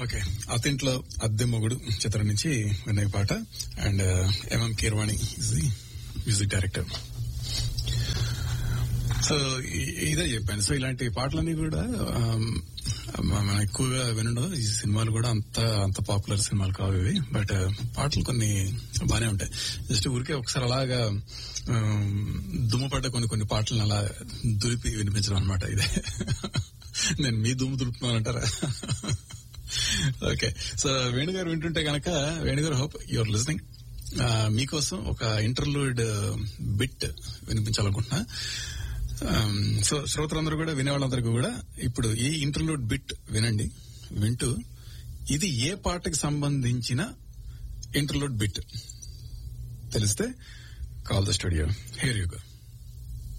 okay అతింట్లో అద్దె మొగుడు చిత్రం నుంచి వినయ్ పాట and M M Keeravani is the music director so ఇ- ఇదే చెప్పాను సో ఇలాంటి పాటలన్నీ కూడా ఆమ్, మనం ఎక్కువగా వినడం ఈ సినిమాలు కూడా అంత అంత పాపులర్ సినిమాలు కావు ఇవి బట్ పాటలు కొన్ని బానే ఉంటాయి జస్ట్ ఊరికే ఒకసారి అలాగా ఆమ్, దుమ్ముపడ్డ కొన్ని కొన్ని పాటలను అలా దులిపి వినిపించడం అనమాట ఇదే నేను మీ దుమ్ము దులుపుతున్నానంటారా ఓకే సో వేణుగారు వింటుంటే గనక వేణుగారు హోప్ యువర్ లిస్నింగ్ మీకోసం ఒక ఇంటర్లూడ్ బిట్ వినిపించాలనుకుంటున్నా Um, సో శ్రోతలందరూ కూడా వినేవాళ్ళందరికీ కూడా ఇప్పుడు ఈ ఇంటర్లూడ్ బిట్ వినండి వింటూ ఇది ఏ పాటకి సంబంధించిన ఇంటర్లూడ్ బిట్ తెలిస్తే call the studio here you go